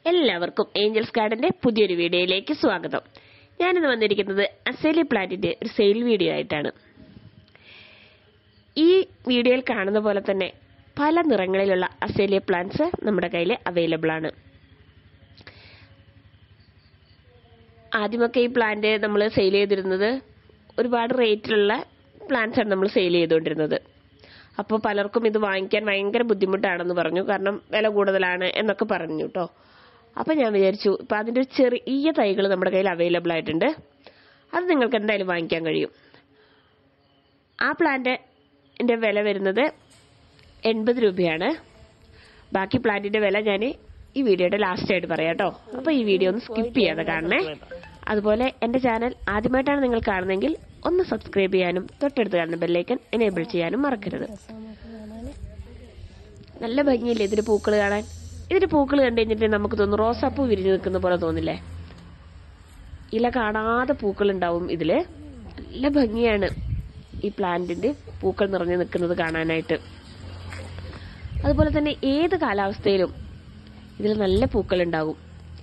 എല്ലാവർക്കും ഏഞ്ചൽസ് ഗാർഡന്റെ പുതിയൊരു വീഡിയോയിലേക്ക് സ്വാഗതം ഞാനിന്ന് വന്നിരിക്കുന്നത് അസേലി പ്ലാന്റിന്റെ ഒരു സെയിൽ വീഡിയോ ആയിട്ടാണ് ഈ വീഡിയോയിൽ കാണുന്ന പോലെ തന്നെ പല നിറങ്ങളിലുള്ള അസേലിയ പ്ലാന്റ്സ് നമ്മുടെ കയ്യിൽ അവൈലബിൾ ആണ് ആദ്യമൊക്കെ ഈ പ്ലാന്റ് നമ്മൾ സെയിൽ ചെയ്തിരുന്നത് ഒരുപാട് റേറ്റിലുള്ള പ്ലാന്റ്സ് ആണ് നമ്മൾ സെയിൽ ചെയ്തുകൊണ്ടിരുന്നത് അപ്പോൾ പലർക്കും ഇത് വാങ്ങിക്കാൻ ഭയങ്കര ബുദ്ധിമുട്ടാണെന്ന് പറഞ്ഞു കാരണം വില കൂടുതലാണ് എന്നൊക്കെ പറഞ്ഞു കേട്ടോ അപ്പം ഞാൻ വിചാരിച്ചു ഇപ്പം അതിൻ്റെ ഒരു ചെറിയ തൈകൾ നമ്മുടെ കയ്യിൽ അവൈലബിൾ ആയിട്ടുണ്ട് അത് നിങ്ങൾക്ക് എന്തായാലും വാങ്ങിക്കാൻ കഴിയും ആ പ്ലാന്റിൻ്റെ വില വരുന്നത് എൺപത് രൂപയാണ് ബാക്കി പ്ലാന്റിൻ്റെ വില ഞാൻ ഈ വീഡിയോയുടെ ലാസ്റ്റ് ആയിട്ട് പറയാം കേട്ടോ അപ്പോൾ ഈ വീഡിയോ ഒന്ന് സ്കിപ്പ് ചെയ്യാതെ കാണണേ അതുപോലെ എൻ്റെ ചാനൽ ആദ്യമായിട്ടാണ് നിങ്ങൾ കാണുന്നതെങ്കിൽ ഒന്ന് സബ്സ്ക്രൈബ് ചെയ്യാനും തൊട്ടടുത്ത് കാണുന്ന ബെല്ലൈക്കൻ എനേബിൾ ചെയ്യാനും മറക്കരുത് നല്ല ഭംഗിയില്ലേ ഇതിന് പൂക്കൾ കാണാൻ ഇതിന് പൂക്കൾ കണ്ടു കഴിഞ്ഞിട്ട് നമുക്ക് തോന്നും റോസാപ്പൂ വിരിഞ്ഞു നിൽക്കുന്ന പോലെ തോന്നില്ലേ ഇല കാണാതെ പൂക്കൾ ഉണ്ടാവും ഇതില് നല്ല ഭംഗിയാണ് ഈ പ്ലാന്റിന്റെ പൂക്കൾ നിറഞ്ഞു നിൽക്കുന്നത് കാണാനായിട്ട് അതുപോലെ തന്നെ ഏത് കാലാവസ്ഥയിലും ഇതിൽ നല്ല പൂക്കൾ ഉണ്ടാകും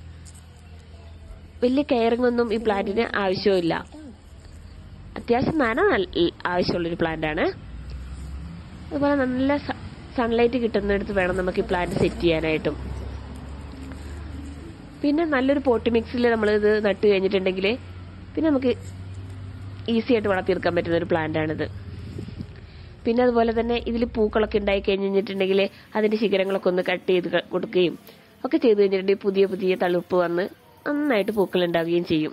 വലിയ കെയറിംഗ് ഒന്നും ഈ പ്ലാന്റിന് ആവശ്യമില്ല അത്യാവശ്യം നന നല്ല ആവശ്യമുള്ളൊരു പ്ലാന്റ് ആണ് അതുപോലെ നല്ല സൺലൈറ്റ് കിട്ടുന്നിടത്ത് വേണം നമുക്ക് ഈ പ്ലാന്റ് സെറ്റ് ചെയ്യാനായിട്ടും പിന്നെ നല്ലൊരു പോട്ടി മിക്സിൽ നമ്മൾ ഇത് നട്ട് കഴിഞ്ഞിട്ടുണ്ടെങ്കിൽ പിന്നെ നമുക്ക് ഈസി ആയിട്ട് വളർത്തിയെടുക്കാൻ പറ്റുന്ന ഒരു പ്ലാന്റ് ആണിത് പിന്നെ അതുപോലെ തന്നെ ഇതിൽ പൂക്കളൊക്കെ ഉണ്ടായി കഴിഞ്ഞിട്ടുണ്ടെങ്കിൽ അതിന്റെ ശിഖരങ്ങളൊക്കെ ഒന്ന് കട്ട് ചെയ്ത് ക- കൊടുക്കുകയും ഒക്കെ ചെയ്ത് കഴിഞ്ഞിട്ടുണ്ടെങ്കിൽ പുതിയ പുതിയ തളിർപ്പ് വന്ന് നന്നായിട്ട് പൂക്കൾ ഉണ്ടാവുകയും ചെയ്യും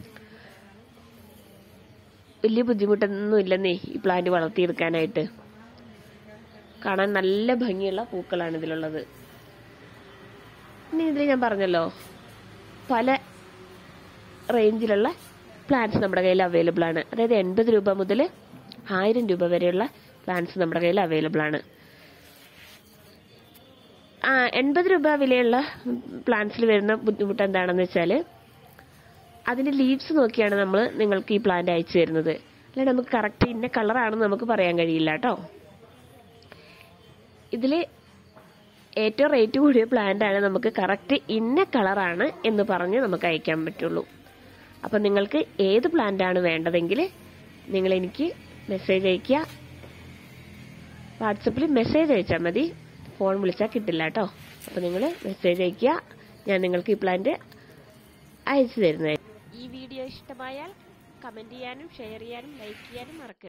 വലിയ ബുദ്ധിമുട്ടൊന്നും ഇല്ലെന്നേ ഈ പ്ലാന്റ് വളർത്തിയെടുക്കാനായിട്ട് കാണാൻ നല്ല ഭംഗിയുള്ള പൂക്കളാണ് ഇതിലുള്ളത് ഇനി ഇതിൽ ഞാൻ പറഞ്ഞല്ലോ പല റേഞ്ചിലുള്ള പ്ലാന്റ്സ് നമ്മുടെ കയ്യിൽ അവൈലബിൾ ആണ് അതായത് എൺപത് രൂപ മുതൽ ആയിരം രൂപ വരെയുള്ള പ്ലാന്റ്സ് നമ്മുടെ കയ്യിൽ അവൈലബിൾ ആണ് ആ എൺപത് രൂപ വിലയുള്ള പ്ലാന്റ്സിൽ വരുന്ന ബുദ്ധിമുട്ട് എന്താണെന്ന് വെച്ചാൽ അതിന്റെ ലീവ്സ് നോക്കിയാണ് നമ്മൾ നിങ്ങൾക്ക് ഈ പ്ലാന്റ് അയച്ചു തരുന്നത് അല്ലെ നമുക്ക് കറക്റ്റ് ഇന്ന കളറാണെന്ന് നമുക്ക് പറയാൻ കഴിയില്ല കേട്ടോ ഇതിൽ ഏറ്റവും റേറ്റ് കൂടിയ പ്ലാന്റ് ആണ് നമുക്ക് കറക്റ്റ് ഇന്ന കളറാണ് എന്ന് പറഞ്ഞ് നമുക്ക് അയക്കാൻ പറ്റുള്ളൂ അപ്പം നിങ്ങൾക്ക് ഏത് പ്ലാന്റ് ആണ് വേണ്ടതെങ്കിൽ നിങ്ങൾ എനിക്ക് മെസ്സേജ് അയയ്ക്കുക വാട്സപ്പിൽ മെസ്സേജ് അയച്ചാൽ മതി ഫോൺ വിളിച്ചാൽ കിട്ടില്ല കേട്ടോ അപ്പം നിങ്ങൾ മെസ്സേജ് അയയ്ക്കുക ഞാൻ നിങ്ങൾക്ക് ഈ പ്ലാന്റ് അയച്ചു തരുന്നതായിരിക്കും ഈ വീഡിയോ ഇഷ്ടമായാൽ കമന്റ് ചെയ്യാനും ഷെയർ ചെയ്യാനും ലൈക്ക് ചെയ്യാനും മറക്കരുത്